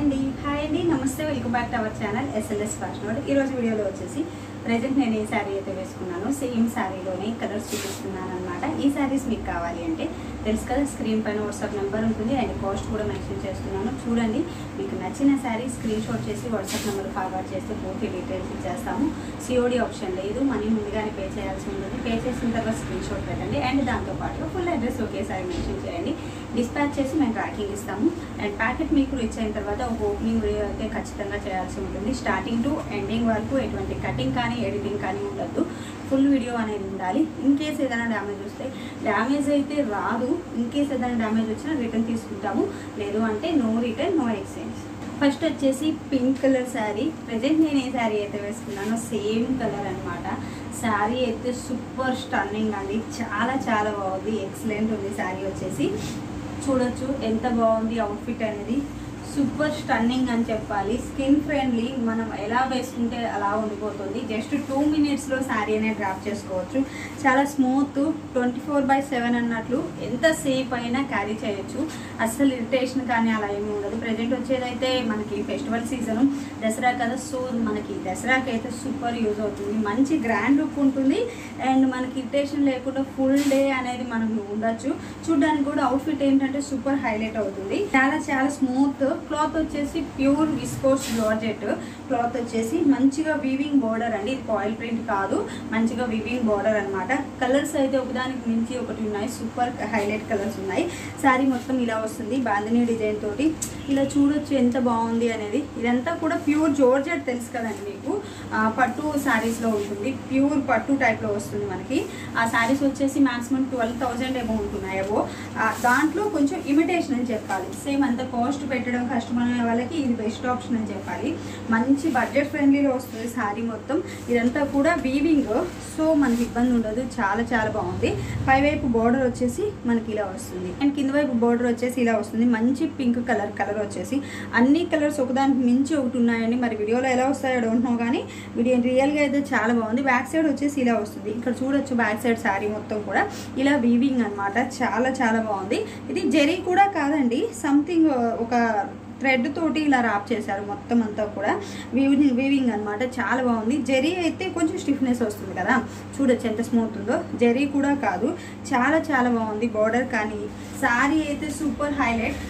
అండి హాయ్ అండి నమస్తే welcome back to our channel SLS fashion world ఈ రోజు వీడియోలో వచ్చేసి ప్రజెంట్ నేను ఏ శారీ అయితే వేసుకున్నానో సేమ్ శారీలోనే కలర్స్ చూపిస్తున్నాను అనమాట ఈ శారీస్ మీకు కావాలి అంటే తెలుసు కదా స్క్రీన్ పైన వాట్సాప్ నెంబర్ ఉంటుంది అండ్ కాస్ట్ కూడా మెన్షన్ చేస్తున్నాను చూడండి మీకు నచ్చిన శారీ స్క్రీన్ షాట్ చేసి వాట్సాప్ నెంబర్ ఫార్వర్డ్ చేస్తే పూర్తి డీటెయిల్స్ ఇచ్చేస్తాము సిఓడి ఆప్షన్ లేదు మనీ ముందుగానే పే చేయాల్సి ఉంటుంది పే చేసిన తర్వాత స్క్రీన్ షాట్ పెట్టండి అండ్ దాంతోపాటు ఫుల్ అడ్రస్ ఒకేసారి మెన్షన్ చేయండి డిస్పాచ్ చేసి మేము ట్రాకింగ్ ఇస్తాము అండ్ ప్యాకెట్ మీకు రీచ్ అయిన తర్వాత ఒక ఓపెనింగ్ వీడియో అయితే ఖచ్చితంగా చేయాల్సి ఉంటుంది స్టార్టింగ్ టు ఎండింగ్ వరకు ఎటువంటి కటింగ్ కానీ ఎడిటింగ్ కానీ ఉండద్దు ఫుల్ వీడియో అనేది ఉండాలి ఇన్ కేస్ ఏదైనా డ్యామేజ్ వస్తే డ్యామేజ్ అయితే రాదు ఇన్ కేస్ ఏదైనా డ్యామేజ్ వచ్చినా రిటర్న్ తీసుకుంటాము లేదు అంటే no return no exchange first వచ్చేసి పింక్ కలర్ శారీ ప్రజెంట్ నేను ఏ శారీ అయితే వేసుకున్నానో సేమ్ కలర్ అన్నమాట శారీ అయితే సూపర్ స్టన్నింగ్ అండి చాలా చాలా బాగుంది ఎక్సలెంట్ ఉంది శారీ వచ్చేసి చూడొచ్చు ఎంత బాగుంది అవుట్ఫిట్ అనేది సూపర్ స్టన్నింగ్ అని చెప్పాలి స్కిన్ ఫ్రెండ్లీ మనం ఎలా వేసుకుంటే అలా ఉండిపోతుంది జస్ట్ టూ మినిట్స్లో శారీ అనేది డ్రాప్ చేసుకోవచ్చు చాలా smooth twenty four by seven అన్నట్లు ఎంత సేఫ్ అయినా క్యారీ చేయొచ్చు అస్సలు ఇరిటేషన్ కానీ అలా ఏమి ఉండదు ప్రజెంట్ వచ్చేదైతే మనకి ఫెస్టివల్ సీజన్ దసరా కదా సో మనకి దసరాకి అయితే సూపర్ యూజ్ అవుతుంది మంచి గ్రాండ్ లుక్ ఉంటుంది అండ్ మనకి ఇరిటేషన్ లేకుండా ఫుల్ డే అనేది మనం ఉండొచ్చు చూడడానికి కూడా అవుట్ఫిట్ ఏంటంటే సూపర్ హైలైట్ అవుతుంది చాలా చాలా స్మూత్ క్లాత్ వచ్చేసి ప్యూర్ విస్కోస్ జార్జెట్ క్లాత్ వచ్చేసి మంచిగా వీవింగ్ బోర్డర్ అండి ఇది కాయిల్ ప్రింట్ కాదు మంచిగా వీవింగ్ బోర్డర్ అన్నమాట కలర్స్ అయితే ఒకదానికి మించి ఒకటి ఉన్నాయి సూపర్ హైలైట్ కలర్స్ ఉన్నాయి శారీ మొత్తం ఇలా వస్తుంది బాందినీ డిజైన్ తోటి ఇలా చూడొచ్చు ఎంత బాగుంది అనేది ఇదంతా కూడా ప్యూర్ జోర్జెట్ తెలుసు కదండి మీకు ఆ, పట్టు శారీస్లో ఉంటుంది ప్యూర్ పట్టు టైప్లో వస్తుంది మనకి ఆ శారీస్ వచ్చేసి మాక్సిమం ట్వెల్వ్ థౌజండ్ ఏమో ఉంటున్నాయి ఏవో ఆ, దాంట్లో కొంచెం ఇమిటేషన్ అని చెప్పాలి సేమ్ అంత కాస్ట్ పెట్టడం కష్టమైన వాళ్ళకి ఇది బెస్ట్ ఆప్షన్ అని చెప్పాలి మంచి బడ్జెట్ ఫ్రెండ్లీలో వస్తుంది శారీ మొత్తం ఇదంతా కూడా వీవింగ్ సో మనకి ఇబ్బంది ఉండదు చాలా చాలా బాగుంది పైవైపు బార్డర్ వచ్చేసి మనకి ఇలా వస్తుంది అండ్ కింద వైపు బార్డర్ వచ్చేసి ఇలా వస్తుంది మంచి పింక్ కలర్ కలర్ వచ్చేసి అన్ని కలర్స్ ఒకదానికి మించి ఒకటి ఉన్నాయండి మరి వీడియోలో ఎలా వస్తాయో డోంట్ నో కానీ వీడియో రియల్గా అయితే చాలా బాగుంది బ్యాక్ సైడ్ వచ్చేసి ఇలా వస్తుంది ఇక్కడ చూడొచ్చు బ్యాక్ సైడ్ శారీ మొత్తం కూడా ఇలా వీవింగ్ అన్నమాట చాలా చాలా బాగుంది ఇది జెరీ కూడా కాదండి సంథింగ్ ఒక థ్రెడ్ తోటి ఇలా రాప్ చేశారు మొత్తం అంతా కూడా వీవింగ్ వీవింగ్ అనమాట చాలా బాగుంది జెరీ అయితే కొంచెం స్టిఫ్నెస్ వస్తుంది కదా చూడొచ్చు ఎంత స్మూత్ ఉందో జెరీ కూడా కాదు చాలా చాలా బాగుంది బార్డర్ కానీ శారీ అయితే సూపర్ హైలైట్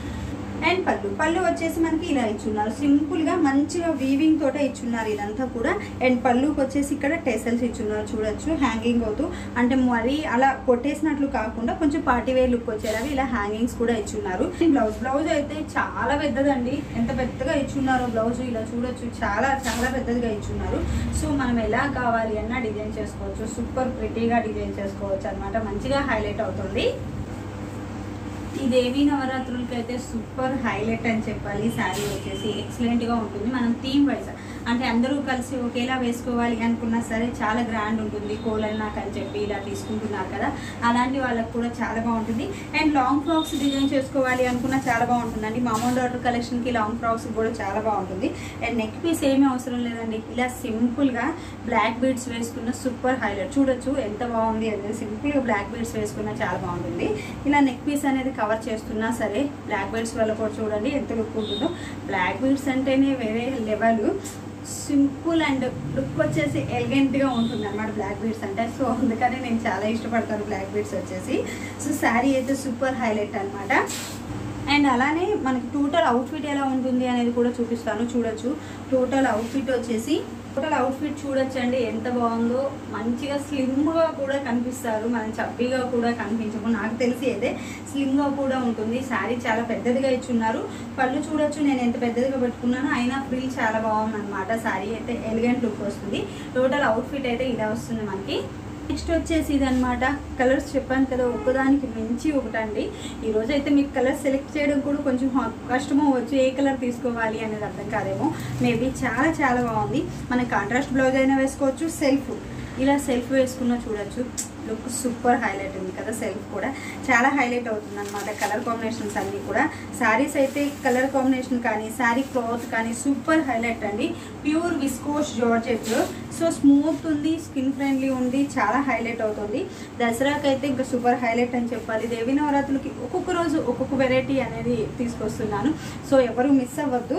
అండ్ పళ్ళు పళ్ళు వచ్చేసి మనకి ఇలా ఇచ్చున్నారు సింపుల్ గా మంచిగా వీవింగ్ తోట ఇచ్చున్నారు ఇదంతా కూడా అండ్ పళ్ళుకి వచ్చేసి ఇక్కడ టెసల్స్ ఇచ్చున్నారు చూడొచ్చు హ్యాంగింగ్ అవుతూ అంటే మరీ అలా కొట్టేసినట్లు కాకుండా కొంచెం పార్టీ వేర్ లుక్ వచ్చేలాగా ఇలా హ్యాంగింగ్స్ కూడా ఇచ్చున్నారు బ్లౌజ్ బ్లౌజ్ అయితే చాలా పెద్దదండి ఎంత పెద్దగా ఇచ్చున్నారో బ్లౌజ్ ఇలా చూడొచ్చు చాలా చాలా పెద్దదిగా ఇచ్చున్నారు సో మనం ఎలా కావాలి అన్నా డిజైన్ చేసుకోవచ్చు సూపర్ ప్రిటీగా డిజైన్ చేసుకోవచ్చు అన్నమాట మంచిగా హైలైట్ అవుతుంది ఈ దేవీ నవరాత్రులకి అయితే సూపర్ హైలైట్ అని చెప్పాలి శారీ వచ్చేసి ఎక్సలెంట్గా ఉంటుంది మనం థీమ్ వైజ్ అంటే అందరూ కలిసి ఒకేలా వేసుకోవాలి అనుకున్నా సరే చాలా గ్రాండ్ ఉంటుంది కోలల్ నాకు అని చెప్పి ఇలా తీసుకుంటున్నారు కదా అలాంటి వాళ్ళకి కూడా చాలా బాగుంటుంది అండ్ లాంగ్ ఫ్రాక్స్ డిజైన్ చేసుకోవాలి అనుకున్నా చాలా బాగుంటుందండి మామూలు డాటర్ కలెక్షన్కి లాంగ్ ఫ్రాక్స్ కూడా చాలా బాగుంటుంది అండ్ నెక్ పీస్ ఏమీ అవసరం లేదండి ఇలా సింపుల్గా బ్లాక్ బీడ్స్ వేసుకున్న సూపర్ హైలైట్ చూడొచ్చు ఎంత బాగుంది అనేది సింపుల్గా బ్లాక్ బీడ్స్ వేసుకున్న చాలా బాగుంటుంది ఇలా నెక్ పీస్ అనేది కవర్ చేస్తున్నా సరే బ్లాక్ బీడ్స్ వల్ల కూడా చూడండి ఎంత లుక్ ఉంటుందో బ్లాక్ బీడ్స్ అంటేనే వేరే లెవెల్ సింపుల్ అండ్ లుక్ వచ్చేసి ఎలిగెంట్గా ఉంటుంది అనమాట బ్లాక్ బీడ్స్ అంటే సో అందుకని నేను చాలా ఇష్టపడతాను బ్లాక్ బీడ్స్ వచ్చేసి సో శారీ అయితే సూపర్ హైలైట్ అనమాట అండ్ అలానే మనకి టోటల్ అవుట్ఫిట్ ఎలా ఉంటుంది అనేది కూడా చూపిస్తాను చూడొచ్చు టోటల్ అవుట్ఫిట్ వచ్చేసి టోటల్ అవుట్ఫిట్ చూడొచ్చండి ఎంత బాగుందో మంచిగా స్లిమ్గా కూడా కనిపిస్తారు మనం చబ్బీగా కూడా కనిపించము నాకు తెలిసి అయితే స్లిమ్గా కూడా ఉంటుంది శారీ చాలా పెద్దదిగా ఇచ్చున్నారు పళ్ళు చూడొచ్చు నేను ఎంత పెద్దదిగా పెట్టుకున్నానో అయినా ఫ్రిల్ చాలా బాగుంది అనమాట శారీ అయితే ఎలిగెంట్ లుక్ వస్తుంది టోటల్ అవుట్ఫిట్ అయితే ఇలా వస్తుంది మనకి నెక్స్ట్ వచ్చేసి ఇదనమాట కలర్స్ చెప్పాను కదా ఒక్కదానికి మించి ఒకటండి ఈరోజు అయితే మీకు కలర్ సెలెక్ట్ చేయడం కూడా కొంచెం హా- కష్టం అవ్వచ్చు ఏ కలర్ తీసుకోవాలి అనేది అర్థం కాదేమో మేబీ చాలా చాలా బాగుంది మన కాంట్రాస్ట్ బ్లౌజ్ అయినా వేసుకోవచ్చు సెల్ఫ్ ఇలా సెల్ఫ్ వేసుకున్న చూడొచ్చు లుక్ సూపర్ హైలైట్ ఉంది కదా సెల్ఫ్ కూడా చాలా హైలైట్ అవుతుంది అనమాట కలర్ కాంబినేషన్స్ అన్నీ కూడా శారీస్ అయితే కలర్ కాంబినేషన్ కానీ శారీ క్లాత్ కానీ సూపర్ హైలైట్ అండి pure viscose georgette so smooth ఉంది స్కిన్ ఫ్రెండ్లీ ఉంది చాలా హైలైట్ అవుతుంది దసరాకి అయితే ఇంకా సూపర్ హైలైట్ అని చెప్పాలి దేవి నవరాత్రులకి ఒక్కొక్క రోజు ఒక్కొక్క వెరైటీ అనేది తీసుకొస్తున్నాను సో ఎవరు మిస్ అవ్వద్దు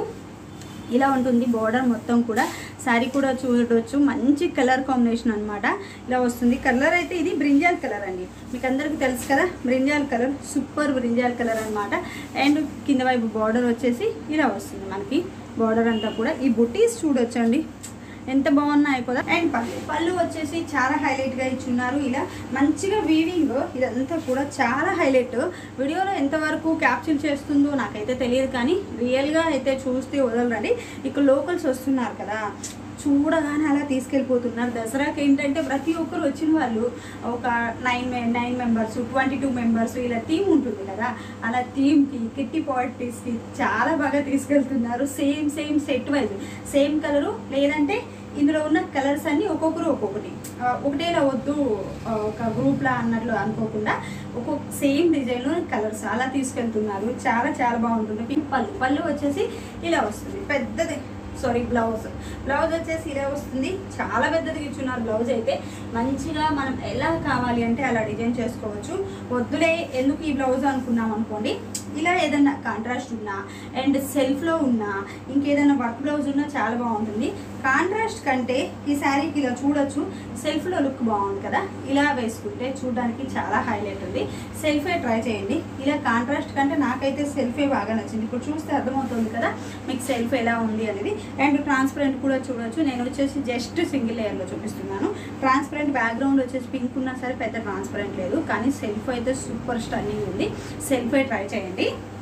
ఇలా ఉంటుంది బోర్డర్ మొత్తం కూడా శారీ కూడా చూడవచ్చు మంచి కలర్ కాంబినేషన్ అన్నమాట ఇలా వస్తుంది కలర్ అయితే ఇది బ్రింజాల్ కలర్ అండి మీకు అందరికీ తెలుసు కదా brinjal colour super brinjal colour అన్నమాట అండ్ కింద వైపు బార్డర్ వచ్చేసి ఇలా వస్తుంది మనకి బార్డర్ అంతా కూడా ఈ బుటీస్ చూడొచ్చండి ఎంత బాగున్నాయి కదా అండ్ పళ్ళు పళ్ళు వచ్చేసి చాలా హైలైట్ గా ఇచ్చున్నారు ఇలా మంచిగా వీవింగ్ ఇదంతా కూడా చాలా హైలైట్ వీడియోలో ఎంతవరకు క్యాప్చర్ చేస్తుందో నాకైతే తెలియదు కానీ రియల్ గా అయితే చూస్తే వదలరండి ఇక్కడ లోకల్స్ వస్తున్నారు కదా చూడగానే అలా తీసుకెళ్ళిపోతున్నారు దసరాకి ఏంటంటే ప్రతి ఒక్కరు వచ్చిన వాళ్ళు ఒక nine nine members twenty two members ఇలా థీమ్ ఉంటుంది కదా అలా థీమ్కి కిట్టి పార్టీస్కి చాలా బాగా తీసుకెళ్తున్నారు same same set wise same colour లేదంటే ఇందులో ఉన్న కలర్స్ అన్ని ఒక్కొక్కరు ఒక్కొక్కటి ఆ, ఒకటేలా వద్దు ఆ, ఒక గ్రూప్లా అన్నట్లు అనుకోకుండా ఒక్కొక్క సేమ్ డిజైన్ కలర్స్ అలా తీసుకెళ్తున్నారు చాలా చాలా బాగుంటుంది పింక్ పళ్ళు పళ్ళు వచ్చేసి ఇలా వస్తుంది పెద్దది సారీ బ్లౌజ్ బ్లౌజ్ వచ్చేసి ఇలా వస్తుంది చాలా పెద్దది ఇచ్చున్నారు బ్లౌజ్ అయితే మంచిగా మనం ఎలా కావాలి అంటే అలా డిజైన్ చేసుకోవచ్చు వద్దులే ఎందుకు ఈ బ్లౌజ్ అనుకున్నాం అనుకోండి ఇలా ఏదైనా కాంట్రాస్ట్ ఉన్నా అండ్ సెల్ఫ్లో ఉన్నా ఇంకేదైనా వర్క్ బ్లౌజ్ ఉన్నా చాలా బాగుంటుంది కాంట్రాస్ట్ కంటే ఈ శారీకి ఇలా చూడొచ్చు సెల్ఫ్లో లుక్ బాగుంది కదా ఇలా వేసుకుంటే చూడడానికి చాలా హైలైట్ ఉంది సెల్ఫే ట్రై చేయండి ఇలా కాంట్రాస్ట్ కంటే నాకైతే సెల్ఫే బాగా నచ్చింది ఇప్పుడు చూస్తే అర్థమవుతుంది కదా మీకు సెల్ఫ్ ఎలా ఉంది అనేది అండ్ ట్రాన్స్పరెంట్ కూడా చూడొచ్చు నేను వచ్చేసి జస్ట్ సింగిల్ లేయర్లో చూపిస్తున్నాను ట్రాన్స్పరెంట్ బ్యాక్గ్రౌండ్ వచ్చేసి పింక్ ఉన్నా సరే పెద్ద ట్రాన్స్పరెంట్ లేదు కానీ సెల్ఫ్ అయితే సూపర్ స్టన్నింగ్ ఉంది సెల్ఫే ట్రై చేయండి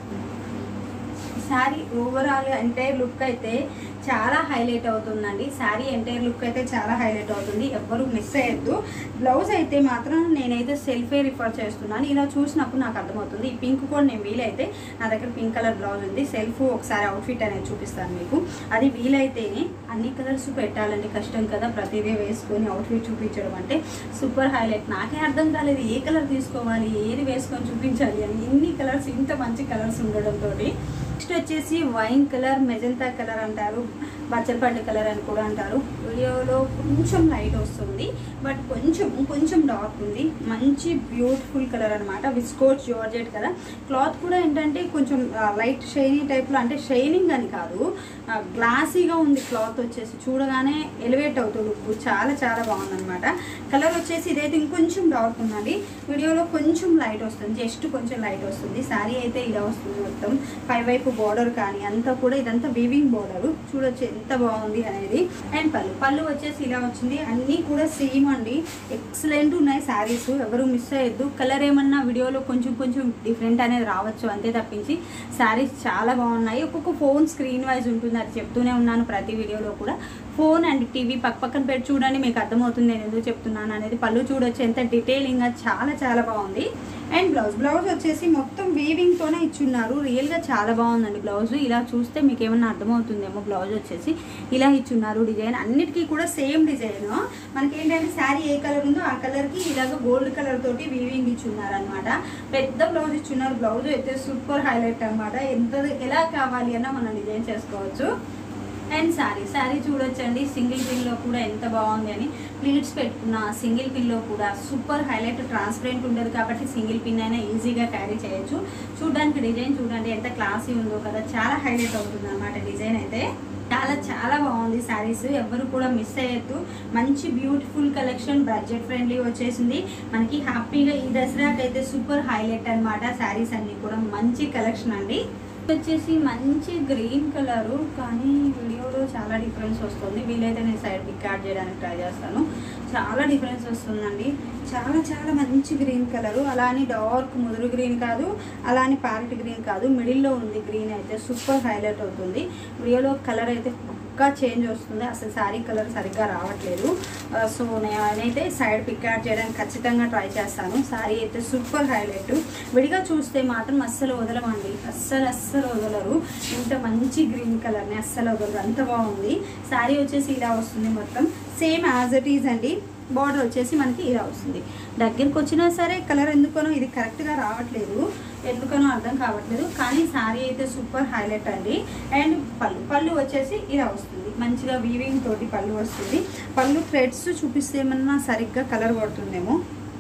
శారీ ఓవరాల్ ఎంటైర్ లుక్ అయితే చాలా హైలైట్ అవుతుందండి శారీ ఎంటైర్ లుక్ అయితే చాలా హైలైట్ అవుతుంది ఎవ్వరు మిస్ అయ్యద్దు బ్లౌజ్ అయితే మాత్రం నేనైతే సెల్ఫే రిఫర్ చేస్తున్నాను ఇలా చూసినప్పుడు నాకు అర్థమవుతుంది ఈ పింక్ కూడా నేను వీలైతే నా దగ్గర పింక్ కలర్ బ్లౌజ్ ఉంది సెల్ఫ్ ఒకసారి అవుట్ఫిట్ అనేది చూపిస్తాను మీకు అది వీలైతేనే అన్ని కలర్స్ పెట్టాలండి కష్టం కదా ప్రతిదీ వేసుకొని అవుట్ఫిట్ చూపించడం అంటే సూపర్ హైలైట్ నాకే అర్థం కాలేదు ఏ కలర్ తీసుకోవాలి ఏది వేసుకొని చూపించాలి అని ఇన్ని కలర్స్ ఇంత మంచి కలర్స్ ఉండడంతో నెక్స్ట్ వచ్చేసి వైన్ కలర్ మెజంతా కలర్ అంటారు బచ్చలపండు కలర్ అని కూడా అంటారు వీడియోలో కొంచెం లైట్ వస్తుంది బట్ కొంచెం కొంచెం డార్క్ ఉంది మంచి బ్యూటిఫుల్ కలర్ అనమాట విస్కోట్ జార్జెట్ కదా క్లాత్ కూడా ఏంటంటే కొంచెం లైట్ షైనీ టైప్లో అంటే షైనింగ్ అని కాదు గ్లాసీగా ఉంది క్లాత్ వచ్చేసి చూడగానే ఎలివేట్ అవుతుంది లుక్ చాలా చాలా బాగుందన్నమాట కలర్ వచ్చేసి ఇదైతే ఇంకొంచెం డార్క్ ఉందండి వీడియోలో కొంచెం లైట్ వస్తుంది జస్ట్ కొంచెం లైట్ వస్తుంది శారీ అయితే ఇలా వస్తుంది మొత్తం పై వైపు బార్డర్ కానీ అంతా కూడా ఇదంతా వీవింగ్ బార్డర్ చూడొచ్చు ఎంత బాగుంది అనేది అండ్ పళ్ళు పళ్ళు వచ్చేసి ఇలా వచ్చింది అన్నీ కూడా సేమ్ అండి ఎక్సలెంట్ ఉన్నాయి శారీస్ ఎవరు మిస్ అయ్యద్దు కలర్ ఏమన్నా వీడియోలో కొంచెం కొంచెం డిఫరెంట్ అనేది రావచ్చు అంతే తప్పించి శారీస్ చాలా బాగున్నాయి ఒక్కొక్క ఫోన్ స్క్రీన్ వైజ్ ఉంటుంది అది చెప్తూనే ఉన్నాను ప్రతి వీడియోలో కూడా ఫోన్ అండ్ టీవీ పక్క పక్కన పెట్టి చూడండి మీకు అర్థమవుతుంది నేను ఎందుకు చెప్తున్నాను అనేది పళ్ళు చూడొచ్చు ఎంత డీటెయిలింగ్గా చాలా చాలా బాగుంది అండ్ బ్లౌజ్ బ్లౌజ్ వచ్చేసి మొత్తం వీవింగ్తోనే ఇచ్చున్నారు రియల్గా చాలా బాగుందండి బ్లౌజ్ ఇలా చూస్తే మీకు ఏమన్నా అర్థమవుతుందేమో బ్లౌజ్ వచ్చేసి ఇలా ఇచ్చున్నారు డిజైన్ అన్నిటికీ కూడా సేమ్ డిజైన్ మనకి ఏంటంటే శారీ ఏ కలర్ ఉందో ఆ కలర్కి ఇలాగ గోల్డ్ కలర్ తోటి వీవింగ్ ఇచ్చున్నారు అనమాట పెద్ద బ్లౌజ్ ఇచ్చున్నారు బ్లౌజ్ అయితే సూపర్ హైలైట్ అనమాట ఎంత ఎలా కావాలి అన్నా మనం డిజైన్ చేసుకోవచ్చు అండ్ శారీ శారీ చూడొచ్చండి సింగిల్ పిల్లో కూడా ఎంత బాగుంది అని ప్లీట్స్ పెట్టుకున్న సింగిల్ పిల్లో కూడా సూపర్ హైలైట్ ట్రాన్స్పరెంట్ ఉండదు కాబట్టి సింగిల్ పిన్ అయినా ఈజీగా క్యారీ చేయొచ్చు చూడడానికి డిజైన్ చూడండి ఎంత క్లాసీ ఉందో కదా చాలా హైలైట్ అవుతుంది అనమాట డిజైన్ అయితే చాలా చాలా బాగుంది శారీస్ ఎవరు కూడా మిస్ అయ్యద్దు మంచి బ్యూటిఫుల్ కలెక్షన్ బడ్జెట్ ఫ్రెండ్లీ వచ్చేసింది మనకి హ్యాపీగా ఈ దసరాకి అయితే సూపర్ హైలైట్ అన్నమాట శారీస్ అన్ని కూడా మంచి కలెక్షన్ అండి వచ్చేసి మంచి గ్రీన్ కలరు కానీ వీడియోలో చాలా డిఫరెన్స్ వస్తుంది వీలైతే నేను సైడ్ పిక్ యాడ్ చేయడానికి ట్రై చేస్తాను చాలా డిఫరెన్స్ వస్తుందండి చాలా చాలా మంచి గ్రీన్ కలరు అలా అని డార్క్ ముదురు గ్రీన్ కాదు అలా అని ప్యారెట్ గ్రీన్ కాదు మిడిల్లో ఉంది గ్రీన్ అయితే సూపర్ హైలైట్ అవుతుంది వీడియోలో కలర్ అయితే పక్కా చేంజ్ వస్తుంది అసలు శారీ కలర్ సరిగ్గా రావట్లేదు ఆ, సో నేనైతే సైడ్ పిక్ యాడ్ చేయడానికి ఖచ్చితంగా ట్రై చేస్తాను శారీ అయితే సూపర్ హైలైట్ విడిగా చూస్తే మాత్రం అస్సలు వదలమండి అస్సలు అస్సలు వదలరు ఇంత మంచి గ్రీన్ కలర్ని అస్సలు వదలరు అంత బాగుంది శారీ వచ్చేసి ఇలా వస్తుంది మొత్తం సేమ్ యాజ్ ఇట్ ఈజ్ అండి బార్డర్ వచ్చేసి మనకి ఇలా వస్తుంది దగ్గరికి వచ్చినా సరే కలర్ ఎందుకనో ఇది కరెక్ట్గా రావట్లేదు ఎందుకనో అర్థం కావట్లేదు కానీ శారీ అయితే సూపర్ హైలైట్ అండి అండ్ పళ్ళు పళ్ళు వచ్చేసి ఇలా వస్తుంది మంచిగా వీవింగ్ తోటి పళ్ళు వస్తుంది పళ్ళు థ్రెడ్స్ చూపిస్తే ఏమన్నా సరిగ్గా కలర్ కొడుతుందేమో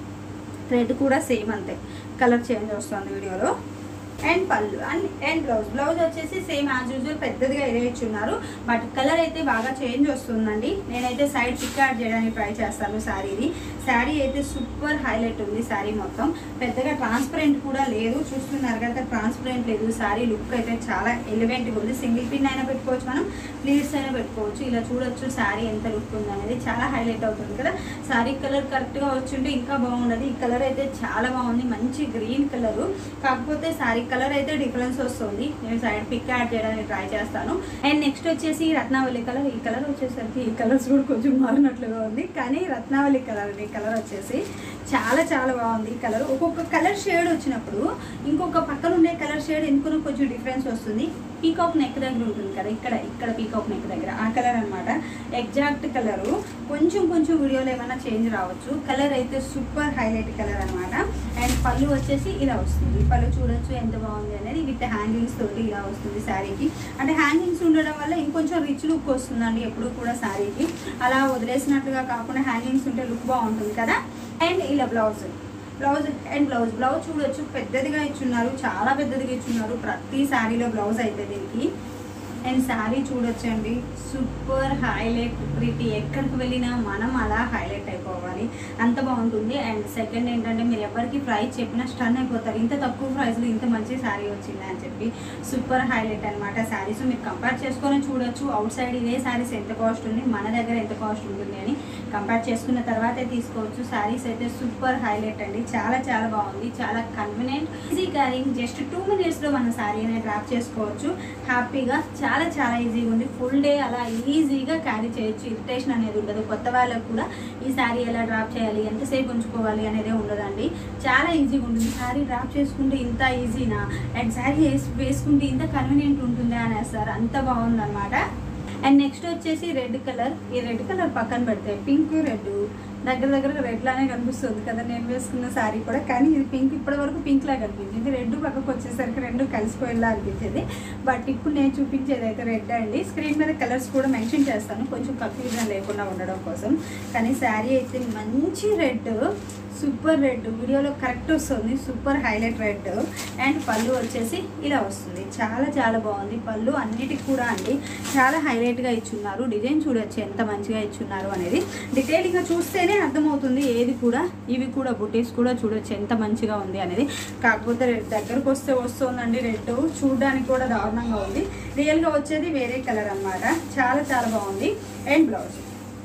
థ్రెడ్ కూడా సేమ్ అంతే కలర్ చేంజ్ వస్తుంది వీడియోలో అండ్ పళ్ళు అండ్ అండ్ బ్లౌజ్ బ్లౌజ్ వచ్చేసి సేమ్ యాజ్ యూజువల్ పెద్దదిగా ఇదే ఇచ్చున్నారు బట్ కలర్ అయితే బాగా చేంజ్ వస్తుందండి నేనైతే సైడ్ పిక్ యాడ్ చేయడానికి ట్రై చేస్తాను శారీది శారీ అయితే సూపర్ హైలైట్ ఉంది శారీ మొత్తం పెద్దగా ట్రాన్స్పరెంట్ కూడా లేదు చూస్తున్నారు కదా ట్రాన్స్పరెంట్ లేదు శారీ లుక్ అయితే చాలా ఎలివెంట్గా ఉంది సింగిల్ పిన్ అయినా పెట్టుకోవచ్చు మనం ప్లీట్స్ అయినా పెట్టుకోవచ్చు ఇలా చూడొచ్చు శారీ ఎంత లుక్ ఉంది అనేది చాలా హైలైట్ అవుతుంది కదా శారీ కలర్ కరెక్ట్గా వచ్చుంటే ఇంకా బాగుండదు ఈ కలర్ అయితే చాలా బాగుంది మంచి గ్రీన్ కలర్ కాకపోతే శారీ కలర్ అయితే డిఫరెన్స్ వస్తుంది నేను సైడ్ పిక్ యాడ్ చేయడానికి ట్రై చేస్తాను అండ్ నెక్స్ట్ వచ్చేసి రత్నావళి కలర్ ఈ కలర్ వచ్చేసరికి ఈ కలర్స్ కూడా కొంచెం మారినట్లుగా ఉంది కానీ రత్నావళి కలర్ ఈ కలర్ వచ్చేసి చాలా చాలా బాగుంది ఈ కలర్ ఒక్కొక్క కలర్ షేడ్ వచ్చినప్పుడు ఇంకొక పక్కన ఉండే కలర్ షేడ్ ఎందుకునో కొంచెం డిఫరెన్స్ వస్తుంది పీకాక్ నెక్ దగ్గర ఉంటుంది కదా ఇక్కడ ఇక్కడ పీకాక్ నెక్ దగ్గర ఆ కలర్ అనమాట ఎగ్జాక్ట్ కలరు కొంచెం కొంచెం వీడియోలో ఏమైనా చేంజ్ రావచ్చు కలర్ అయితే సూపర్ హైలైట్ కలర్ అనమాట అండ్ పళ్ళు వచ్చేసి ఇలా వస్తుంది పళ్ళు చూడొచ్చు ఎంత బాగుంది అనేది విత్ హ్యాంగింగ్స్ తోటి ఇలా వస్తుంది శారీకి అంటే హ్యాంగింగ్స్ ఉండడం వల్ల ఇంకొంచెం రిచ్ లుక్ వస్తుందండి ఎప్పుడు కూడా శారీకి అలా వదిలేసినట్టుగా కాకుండా హ్యాంగింగ్స్ ఉంటే లుక్ బాగుంటుంది కదా అండ్ ఇలా blouse blouse and blouse blouse చూడొచ్చు పెద్దదిగా ఇచ్చున్నారు చాలా పెద్దదిగా ఇచ్చున్నారు ప్రతి శారీలో బ్లౌజ్ అయితే దీనికి అండ్ శారీ చూడొచ్చండి సూపర్ హైలైట్ ప్రిటీ ఎక్కడికి వెళ్ళినా మనం అలా హైలైట్ అయిపోవాలి అంత బాగుంటుంది అండ్ సెకండ్ ఏంటంటే మీరు ఎవరికి ప్రైస్ చెప్పినా స్టన్ అయిపోతారు ఇంత తక్కువ ప్రైస్లో ఇంత మంచి శారీ వచ్చింది అని చెప్పి సూపర్ హైలైట్ అనమాట శారీస్ మీరు కంపేర్ చేసుకొని చూడొచ్చు అవుట్ సైడ్ ఇదే శారీస్ ఎంత కాస్ట్ ఉంది మన దగ్గర ఎంత కాస్ట్ ఉంటుంది అని కంపేర్ చేసుకున్న తర్వాతే తీసుకోవచ్చు శారీస్ అయితే సూపర్ హైలైట్ అండి చాలా చాలా బాగుంది చాలా convenient easy carrying just two మినిట్స్లో మన శారీ అనేది డ్రాప్ చేసుకోవచ్చు హ్యాపీగా చాలా చాలా ఈజీగా ఉంది ఫుల్ డే అలా ఈజీగా క్యారీ చేయొచ్చు ఇరిటేషన్ అనేది ఉండదు కొత్త వాళ్ళకు కూడా ఈ శారీ ఎలా డ్రాప్ చేయాలి ఎంతసేపు ఉంచుకోవాలి అనేది ఉండదండి చాలా ఈజీగా ఉంటుంది శారీ డ్రాప్ చేసుకుంటే ఇంత ఈజీనా అండ్ శారీ వేసి వేసుకుంటే ఇంత కన్వీనియంట్ ఉంటుందా అనేస్తారు అంత బాగుందన్నమాట అండ్ నెక్స్ట్ వచ్చేసి రెడ్ కలర్ ఈ రెడ్ కలర్ పక్కన పెడితే పింక్ రెడ్ దగ్గర దగ్గర రెడ్ లానే కనిపిస్తుంది కదా నేను వేసుకున్న శారీ కూడా కానీ ఇది పింక్ ఇప్పటి వరకు పింక్ లా కనిపించింది రెడ్ పక్కకు వచ్చేసరికి రెండు కలిసిపోయేలా అనిపించేది బట్ ఇప్పుడు నేను చూపించేది అయితే రెడ్ అండి స్క్రీన్ మీద కలర్స్ కూడా మెన్షన్ చేస్తాను కొంచెం కన్ఫ్యూజన్ లేకుండా ఉండడం కోసం కానీ శారీ అయితే మంచి రెడ్ సూపర్ రెడ్ వీడియోలో కరెక్ట్ వస్తుంది సూపర్ హైలైట్ రెడ్ అండ్ పళ్ళు వచ్చేసి ఇలా వస్తుంది చాలా చాలా బాగుంది పళ్ళు అన్నిటికి కూడా అండి చాలా హైలైట్గా ఇచ్చున్నారు డిజైన్ చూడొచ్చు ఎంత మంచిగా ఇచ్చున్నారు అనేది డీటెయిల్గా చూస్తేనే అర్థమవుతుంది ఏది కూడా ఇవి కూడా బుటీస్ కూడా చూడొచ్చు ఎంత మంచిగా ఉంది అనేది కాకపోతే రెడ్ దగ్గరకు వస్తే వస్తుందండి రెడ్ చూడడానికి కూడా దారుణంగా ఉంది రియల్గా వచ్చేది వేరే కలర్ అన్నమాట చాలా చాలా బాగుంది అండ్ బ్లౌజ్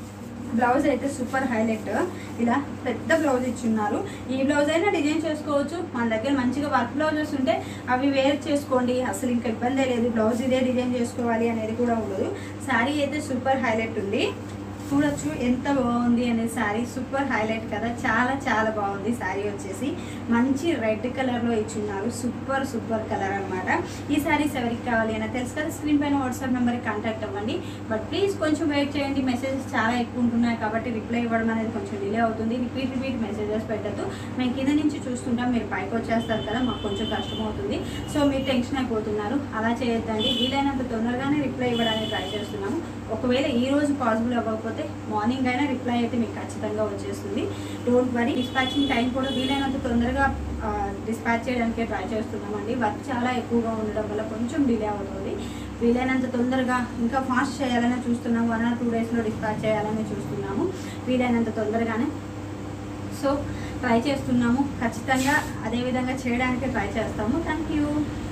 బ్లౌజ్ అయితే సూపర్ హైలైట్ ఇలా పెద్ద బ్లౌజ్ ఇచ్చున్నారు ఈ బ్లౌజ్ అయినా డిజైన్ చేసుకోవచ్చు మన దగ్గర మంచిగా వర్క్ బ్లౌజెస్ ఉంటే అవి వేర్ చేసుకోండి అసలు ఇంకా ఇబ్బందే లేదు బ్లౌజ్ ఇదే డిజైన్ చేసుకోవాలి అనేది కూడా ఉండదు శారీ అయితే సూపర్ హైలైట్ ఉంది చూడొచ్చు ఎంత బాగుంది అనే శారీ సూపర్ హైలైట్ కదా చాలా చాలా బాగుంది శారీ వచ్చేసి మంచి రెడ్ కలర్లో ఇచ్చున్నారు సూపర్ సూపర్ కలర్ అన్నమాట ఈ శారీస్ ఎవరికి కావాలి అని తెలుసు కదా స్క్రీన్ పైన వాట్సాప్ నెంబర్కి కాంటాక్ట్ అవ్వండి బట్ ప్లీజ్ కొంచెం వెయిట్ చేయండి మెసేజెస్ చాలా ఎక్కువ ఉంటున్నాయి కాబట్టి రిప్లై ఇవ్వడం అనేది కొంచెం డిలే అవుతుంది రిపీట్ రిపీట్ మెసేజెస్ పెట్టద్దు మేము కింద నుంచి చూస్తుంటాం మీరు పైకి వచ్చేస్తారు కదా మాకు కొంచెం కష్టం అవుతుంది సో మీరు టెన్షన్ అయిపోతున్నారు అలా చేయొద్దండి వీలైనంత తొందరగానే రిప్లై ఇవ్వడానికి ట్రై చేస్తున్నాము ఒకవేళ ఈ రోజు పాసిబుల్ అవ్వకపోతే మార్నింగ్ అయినా రిప్లై అయితే మీకు ఖచ్చితంగా వచ్చేస్తుంది డోంట్ వరీ డిస్పాచింగ్ టైం కూడా వీలైనంత తొందరగా డిస్పాచ్ చేయడానికి ట్రై చేస్తున్నామండి వర్క్ చాలా ఎక్కువగా ఉండడం వల్ల కొంచెం డిలే అవుతుంది వీలైనంత తొందరగా ఇంకా ఫాస్ట్ చేయాలని చూస్తున్నాము వన్ ఆర్ టూ డేస్లో డిస్పాచ్ చేయాలని చూస్తున్నాము వీలైనంత తొందరగానే సో ట్రై చేస్తున్నాము ఖచ్చితంగా అదే విధంగా చేయడానికి ట్రై చేస్తాము థ్యాంక్ యూ